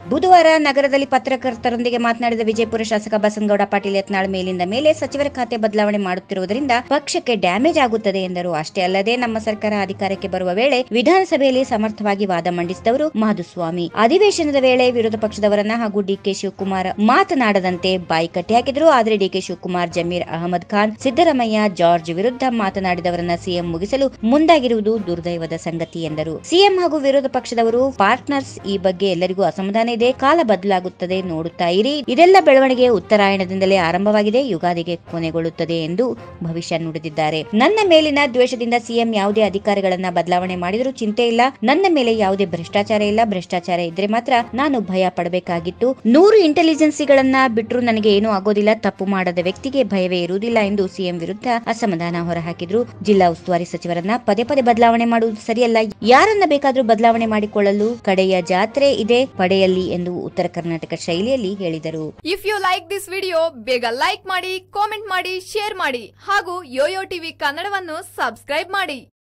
ಬುಧವಾರ ನಗರದಲ್ಲಿ ಪತ್ರಕರ್ತರೊಂದಿಗೆ ಮಾತನಾಡಿದ ವಿಜಯಪುರ ಶಾಸಕ ಬಸನಗೌಡ ಪಾಟೀಲ್ ಯತ್ನಾಳ್ ಮೇಲಿಂದ ಮೇಲೆ ಸಚಿವರ ಖಾತೆ ಬದಲಾವಣೆ ಮಾಡುತ್ತಿರುವುದರಿಂದ ಪಕ್ಷಕ್ಕೆ ಡ್ಯಾಮೇಜ್ ಆಗುತ್ತದೆ ಎಂದರು ಅಷ್ಟೇ ಅಲ್ಲದೆ ನಮ್ಮ ಸರ್ಕಾರ ಅಧಿಕಾರಕ್ಕೆ ಬರುವ ವೇಳೆ ವಿಧಾನಸಭೆಯಲ್ಲಿ ಸಮರ್ಥವಾಗಿ ವಾದ ಮಂಡಿಸಿದವರು ಮಾಧುಸ್ವಾಮಿ ಅಧಿವೇಶನದ ವೇಳೆ ವಿರೋಧ ಪಕ್ಷದವರನ್ನ ಹಾಗೂ ಡಿಕೆ ಶಿವಕುಮಾರ್ ಮಾತನಾಡದಂತೆ ಬಾಯಿ ಕಟ್ಟಿ ಹಾಕಿದ್ರು ಆದರೆ ಡಿಕೆ ಶಿವಕುಮಾರ್ ಜಮೀರ್ ಅಹಮದ್ ಖಾನ್ ಸಿದ್ದರಾಮಯ್ಯ ಜಾರ್ಜ್ ವಿರುದ್ಧ ಮಾತನಾಡಿದವರನ್ನ ಸಿಎಂ ಮುಗಿಸಲು ಮುಂದಾಗಿರುವುದು ದುರ್ದೈವದ ಸಂಗತಿ ಎಂದರು ಸಿಎಂ ಹಾಗೂ ವಿರೋಧ ಪಕ್ಷದವರು ಪಾರ್ಟ್ನರ್ಸ್ ಈ ಬಗ್ಗೆ ಎಲ್ಲರಿಗೂ ಅಸಮಾಧಾನ ಇದೆ ಕಾಲ ಬದಲಾಗುತ್ತದೆ ನೋಡುತ್ತಾ ಇರಿ ಇದೆಲ್ಲ ಬೆಳವಣಿಗೆ ಉತ್ತರಾಯಣದಿಂದಲೇ ಆರಂಭವಾಗಿದೆ ಯುಗಾದಿಗೆ ಕೊನೆಗೊಳ್ಳುತ್ತದೆ ಎಂದು ಭವಿಷ್ಯ ನುಡಿದಿದ್ದಾರೆ ನನ್ನ ಮೇಲಿನ ದ್ವೇಷದಿಂದ ಸಿಎಂ ಯಾವುದೇ ಅಧಿಕಾರಿಗಳನ್ನ ಬದಲಾವಣೆ ಮಾಡಿದರೂ ಚಿಂತೆ ಇಲ್ಲ ನನ್ನ ಮೇಲೆ ಯಾವುದೇ ಭ್ರಷ್ಟಾಚಾರ ಇಲ್ಲ ಭ್ರಷ್ಟಾಚಾರ ಇದ್ರೆ ಮಾತ್ರ ನಾನು ಭಯ ಪಡಬೇಕಾಗಿತ್ತು ನೂರು ಇಂಟೆಲಿಜೆನ್ಸಿಗಳನ್ನ ಬಿಟ್ಟರು ನನಗೆ ಏನೂ ಆಗೋದಿಲ್ಲ ತಪ್ಪು ಮಾಡದ ವ್ಯಕ್ತಿಗೆ ಭಯವೇ ಇರುವುದಿಲ್ಲ ಎಂದು ಸಿಎಂ ವಿರುದ್ಧ ಅಸಮಾಧಾನ ಹೊರಹಾಕಿದ್ರು ಜಿಲ್ಲಾ ಉಸ್ತುವಾರಿ ಸಚಿವರನ್ನ ಪದೇ ಪದೇ ಬದಲಾವಣೆ ಮಾಡುವುದು ಸರಿಯಲ್ಲ ಯಾರನ್ನ ಬೇಕಾದ್ರೂ ಬದಲಾವಣೆ ಮಾಡಿಕೊಳ್ಳಲು ಕಡೆಯ ಜಾತ್ರೆ ಇದೆ ಪಡೆಯಲ್ಲಿ ಎಂದು ಉತ್ತರ ಕರ್ನಾಟಕ ಶೈಲಿಯಲ್ಲಿ ಹೇಳಿದರು if you like this video ಬೇಗ ಲೈಕ್ ಮಾಡಿ ಕಾಮೆಂಟ್ ಮಾಡಿ ಶೇರ್ ಮಾಡಿ ಹಾಗೂ ಯೋಯೋ ಟಿವಿ ಕನ್ನಡವನ್ನು ಸಬ್ಸ್ಕ್ರೈಬ್ ಮಾಡಿ